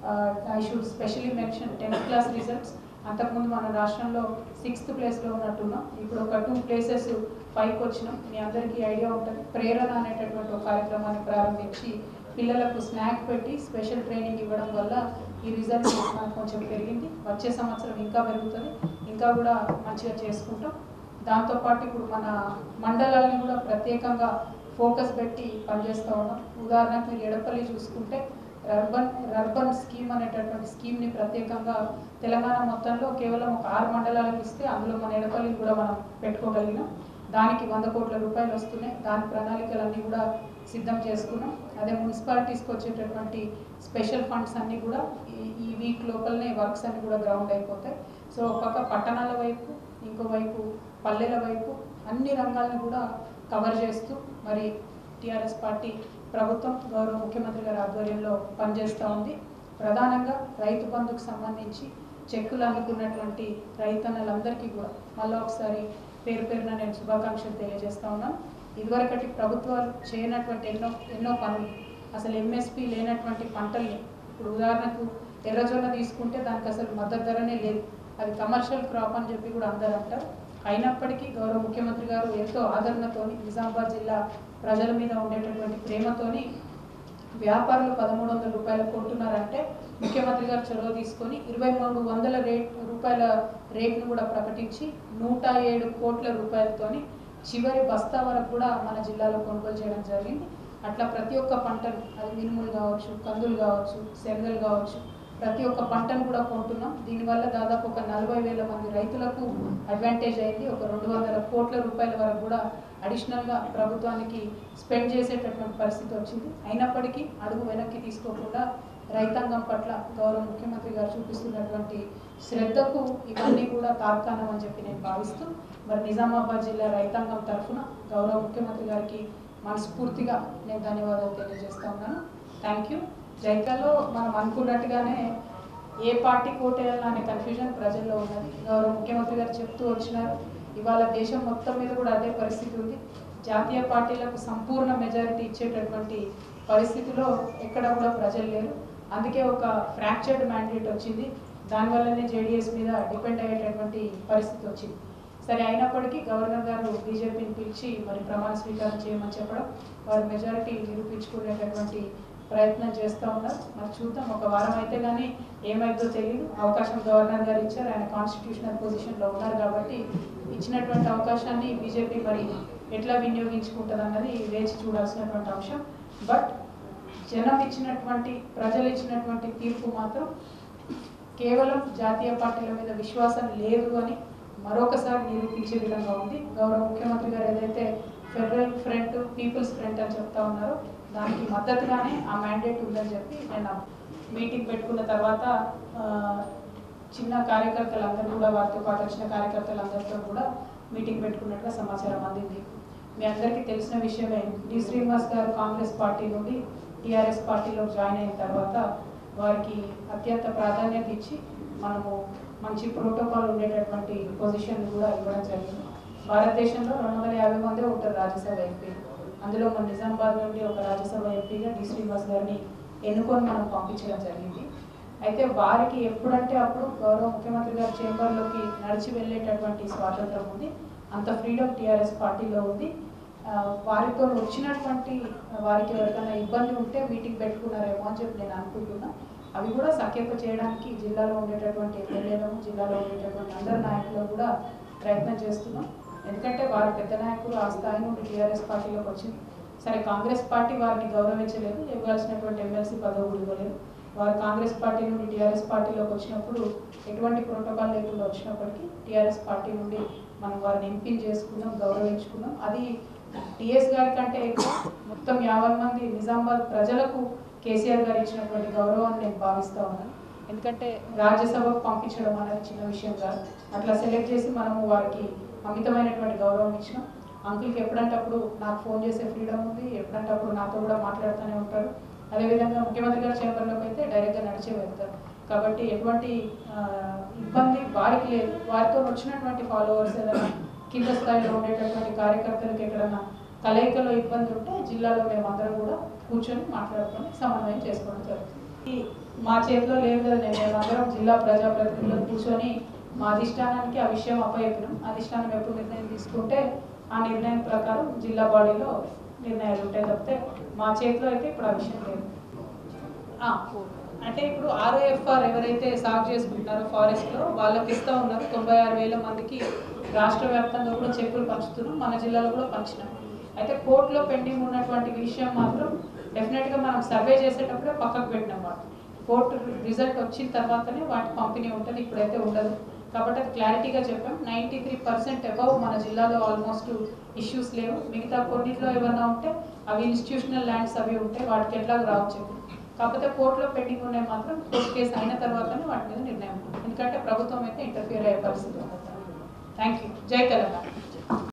I should specially mention tenth class results అంతకుముందు మన రాష్ట్రంలో సిక్స్త్ ప్లేస్లో ఉన్నట్టున్నాం ఇప్పుడు ఒక టూ ప్లేసెస్ పైకి వచ్చినాం మీ అందరికీ ఐడియా ఉంటుంది ప్రేరణ అనేటటువంటి ఒక కార్యక్రమాన్ని ప్రారంభించి పిల్లలకు స్నాక్ పెట్టి స్పెషల్ ట్రైనింగ్ ఇవ్వడం వల్ల ఈ రిజల్ట్ మనకు కొంచెం పెరిగింది వచ్చే సంవత్సరం ఇంకా పెరుగుతుంది ఇంకా కూడా మంచిగా చేసుకుంటాం దాంతోపాటు ఇప్పుడు మన మండలాలను కూడా ప్రత్యేకంగా ఫోకస్ పెట్టి పనిచేస్తూ ఉన్నాం ఉదాహరణకు మీరు ఎడపల్లి చూసుకుంటే రర్బన్ రర్బన్ స్కీమ్ అనేటటువంటి స్కీమ్ని ప్రత్యేకంగా తెలంగాణ మొత్తంలో కేవలం ఒక ఆరు మండలాలకు ఇస్తే అందులో మన ఎడపల్లిని కూడా మనం పెట్టుకోగలిగినాం దానికి వంద కోట్ల రూపాయలు వస్తున్నాయి దాని ప్రణాళికలన్నీ కూడా సిద్ధం చేసుకున్నాం అదే మున్సిపాలిటీస్కి వచ్చేటటువంటి స్పెషల్ ఫండ్స్ అన్నీ కూడా ఈ ఈ వీక్ లోపలనే వర్క్స్ అన్ని కూడా గ్రౌండ్ అయిపోతాయి సో ఒక పక్క పట్టణాల వైపు ఇంకోవైపు పల్లెల వైపు అన్ని రంగాలను కూడా కవర్ చేస్తూ మరి టీఆర్ఎస్ పార్టీ ప్రభుత్వం గౌరవ ముఖ్యమంత్రి గారి ఆధ్వర్యంలో పనిచేస్తూ ఉంది ప్రధానంగా రైతు బంధుకు సంబంధించి చెక్కులు అందుకున్నటువంటి రైతన్నలందరికీ కూడా మళ్ళీ ఒకసారి పేరు పేరున నేను శుభాకాంక్షలు తెలియజేస్తా ఉన్నాను ఇదివరకటి ప్రభుత్వాలు చేయనటువంటి ఎన్నో ఎన్నో పనులు అసలు ఎంఎస్పి లేనటువంటి పంటల్ని ఇప్పుడు ఉదాహరణకు ఎర్రజొన్న తీసుకుంటే దానికి అసలు మద్దతు ధరనే లేదు అది కమర్షియల్ క్రాప్ అని చెప్పి కూడా అందరూ అంటారు అయినప్పటికీ గౌరవ ముఖ్యమంత్రి గారు ఎంతో ఆదరణతోని నిజామాబాద్ జిల్లా ప్రజల మీద ఉండేటటువంటి ప్రేమతోని వ్యాపారులు పదమూడు వందల రూపాయలు కొంటున్నారంటే ముఖ్యమంత్రి గారు చొరవ తీసుకొని ఇరవై మూడు వందల రేట్ రూపాయల రేట్ను కూడా ప్రకటించి నూట ఏడు కోట్ల రూపాయలతోని చివరి బస్తా వరకు కూడా మన జిల్లాలో కొనుగోలు చేయడం జరిగింది అట్లా ప్రతి ఒక్క పంటను అది మినుములు కావచ్చు కందులు కావచ్చు శనగలు కావచ్చు ప్రతి ఒక్క పంటను కూడా కొంటున్నాం దీనివల్ల దాదాపు ఒక నలభై వేల మంది రైతులకు అడ్వాంటేజ్ అయింది ఒక రెండు వందల కోట్ల రూపాయల వరకు కూడా అడిషనల్గా ప్రభుత్వానికి స్పెండ్ చేసేటటువంటి పరిస్థితి వచ్చింది అయినప్పటికీ అడుగు వెనక్కి తీసుకోకుండా రైతాంగం పట్ల గౌరవ ముఖ్యమంత్రి గారు చూపిస్తున్నటువంటి శ్రద్ధకు ఇవన్నీ కూడా తార్కాణం అని చెప్పి నేను భావిస్తూ మరి నిజామాబాద్ జిల్లా రైతాంగం తరఫున గౌరవ ముఖ్యమంత్రి గారికి మనస్ఫూర్తిగా నేను ధన్యవాదాలు తెలియజేస్తా ఉన్నాను థ్యాంక్ యూ జైకాలో మనం అనుకున్నట్టుగానే ఏ పార్టీ కోటేయాలన్న అనే కన్ఫ్యూజన్ ప్రజల్లో ఉన్నది గౌరవ ముఖ్యమంత్రి గారు చెప్తూ వచ్చినారు ఇవాళ దేశం మొత్తం మీద కూడా అదే పరిస్థితి ఉంది జాతీయ పార్టీలకు సంపూర్ణ మెజారిటీ ఇచ్చేటటువంటి పరిస్థితిలో ఎక్కడ కూడా ప్రజలు లేరు అందుకే ఒక ఫ్రాక్చర్డ్ మ్యాండేట్ వచ్చింది దానివల్లనే జేడీఎస్ మీద డిపెండ్ అయ్యేటటువంటి పరిస్థితి వచ్చింది సరే అయినప్పటికీ గవర్నర్ గారు బీజేపీని పిలిచి మరి ప్రమాణ స్వీకారం చేయమని చెప్పడం వారు మెజారిటీ నిరూపించుకునేటటువంటి ప్రయత్నం చేస్తూ ఉన్నారు మరి చూద్దాం ఒక వారం అయితే కానీ ఏమైందో తెలియదు అవకాశం గవర్నర్ గారు ఇచ్చారు ఆయన కాన్స్టిట్యూషనల్ పొజిషన్లో ఉన్నారు కాబట్టి ఇచ్చినటువంటి అవకాశాన్ని బీజేపీ మరి ఎట్లా వినియోగించుకుంటుంది అన్నది వేచి చూడాల్సినటువంటి అంశం బట్ జనం ఇచ్చినటువంటి ప్రజలు ఇచ్చినటువంటి తీర్పు మాత్రం కేవలం జాతీయ పార్టీల మీద విశ్వాసం లేదు అని మరొకసారి నిరూపించే విధంగా ఉంది గౌరవ ముఖ్యమంత్రి గారు ఏదైతే ఫెడరల్ ఫ్రంట్ పీపుల్స్ ఫ్రంట్ అని చెప్తా ఉన్నారో దానికి మద్దతుగానే ఆ మ్యాండేట్ ఉందని చెప్పి నేను మీటింగ్ పెట్టుకున్న తర్వాత ఆ, చిన్న కార్యకర్తలందరూ కూడా వారితో పాటు వచ్చిన కార్యకర్తలందరితో కూడా మీటింగ్ పెట్టుకున్నట్టుగా సమాచారం అందింది మీ అందరికీ తెలిసిన విషయమే డి శ్రీనివాస్ గారు కాంగ్రెస్ పార్టీ నుండి టీఆర్ఎస్ పార్టీలో జాయిన్ అయిన తర్వాత వారికి అత్యంత ప్రాధాన్యత ఇచ్చి మనము మంచి ప్రోటోకాల్ ఉండేటటువంటి పొజిషన్ కూడా ఇవ్వడం జరిగింది భారతదేశంలో రెండు వందల యాభై మందే ఉంటారు రాజ్యసభ ఎంపీలు అందులో మన నిజామాబాద్ నుండి ఒక రాజ్యసభ ఎంపీగా డి శ్రీనివాస్ గారిని ఎన్నుకొని మనం పంపించడం జరిగింది అయితే వారికి ఎప్పుడంటే అప్పుడు గౌరవ ముఖ్యమంత్రి గారి చేంబర్లోకి నడిచి వెళ్ళేటటువంటి స్వాతంత్రం ఉంది అంత ఫ్రీడమ్ టీఆర్ఎస్ పార్టీలో ఉంది ఆ, వారితో వచ్చినటువంటి వారికి ఎవరికైనా ఇబ్బంది ఉంటే మీటింగ్ పెట్టుకున్నారేమో అని చెప్పి నేను అనుకుంటున్నా అవి కూడా సఖ్యత చేయడానికి జిల్లాలో ఉండేటటువంటి ఎమ్మెల్యేలను జిల్లాలో ఉండేటటువంటి అందరి నాయకులు కూడా ప్రయత్నం చేస్తున్నాం ఎందుకంటే వారు పెద్ద నాయకులు ఆ స్థాయి నుండి టీఆర్ఎస్ పార్టీలోకి వచ్చింది సరే కాంగ్రెస్ పార్టీ వారిని గౌరవించలేదు ఇవ్వాల్సినటువంటి ఎమ్మెల్సీ పదవులు ఇవ్వలేదు వారు కాంగ్రెస్ పార్టీ నుండి టీఆర్ఎస్ పార్టీలోకి వచ్చినప్పుడు ఎటువంటి ప్రోటోకాల్ లేకుండా వచ్చినప్పటికీ టీఆర్ఎస్ పార్టీ నుండి మనం వారిని ఎంపీలు చేసుకున్నాం గౌరవించుకున్నాం అది టీఎస్ గారి కంటే ఎక్కువ మొత్తం యాభై మంది నిజామాబాద్ ప్రజలకు కేసీఆర్ గారు ఇచ్చినటువంటి గౌరవాన్ని నేను భావిస్తా ఉన్నాను ఎందుకంటే రాజ్యసభకు పంపించడం అనేది చిన్న విషయం కాదు అట్లా సెలెక్ట్ చేసి మనము వారికి అమితమైనటువంటి గౌరవం ఇచ్చినాం అంకుల్కి ఎప్పుడంటప్పుడు నాకు ఫోన్ చేసే ఫ్రీడమ్ ఉంది ఎప్పుడంటప్పుడు నాతో కూడా మాట్లాడుతూనే ఉంటారు అదేవిధంగా ముఖ్యమంత్రి గారి చేంబర్లోకి అయితే డైరెక్ట్గా నడిచే వెళ్తారు కాబట్టి ఎటువంటి ఆ, ఇబ్బంది వారికి లేదు వారితో వచ్చినటువంటి ఫాలోవర్స్ ఏదైనా కింద స్థాయిలో ఉండేటటువంటి కార్యకర్తలకు ఎక్కడైనా కలయికలో ఇబ్బంది ఉంటే జిల్లాలో మేమందరం కూడా కూర్చొని మాట్లాడుకొని సమన్వయం చేసుకోవడం జరుగుతుంది ఈ మా చేతిలో లేదు కదా నేను మేమందరం జిల్లా ప్రజాప్రతినిధులు కూర్చొని మా అధిష్టానానికి ఆ విషయం అప్పచెప్పినాం అధిష్టానం ఎప్పుడు నిర్ణయం తీసుకుంటే ఆ నిర్ణయం ప్రకారం జిల్లా బాడీలో నిర్ణయాలు ఉంటాయి తప్పితే మా చేతిలో అయితే ఇప్పుడు ఆ విషయం లేదు ఆ, అంటే ఇప్పుడు ఆర్ఓఎఫ్ఆర్ ఎవరైతే సాగు చేసుకుంటున్నారో ఫారెస్ట్ లో వాళ్ళకి ఇస్తా ఉన్నారు తొంభై ఆరు వేల మందికి రాష్ట్ర వ్యాప్తంగా కూడా చెక్కులు పంచుతున్నాం మన జిల్లాలో కూడా పంచినాం అయితే కోర్టులో పెండింగ్ ఉన్నటువంటి విషయం మాత్రం డెఫినెట్ గా మనం సర్వే చేసేటప్పుడే పక్కకు పెట్టినాం వాటి కోర్టు రిజల్ట్ వచ్చిన తర్వాతనే వాటి పంపిణీ ఉంటుంది ఇప్పుడైతే ఉండదు కాబట్టి అది క్లారిటీగా చెప్పాం నైంటీ త్రీ పర్సెంట్ అబౌవ్ మన జిల్లాలో ఆల్మోస్ట్ ఇష్యూస్ లేవు మిగతా కొన్నిట్లో ఏమన్నా ఉంటే అవి ఇన్స్టిట్యూషనల్ ల్యాండ్స్ అవి ఉంటే వాటికి ఎట్లా రావచ్చు కాకపోతే కోర్టులో పెండింగ్ ఉన్నాయి మాత్రం కోర్టు కేసు అయిన తర్వాతనే వాటి మీద నిర్ణయం ఉంటుంది. ఎందుకంటే ప్రభుత్వం అయితే ఇంటర్ఫియర్ అయ్యే పరిస్థితి ఉంటుంది థ్యాంక్ యూ జై తెలంగాణ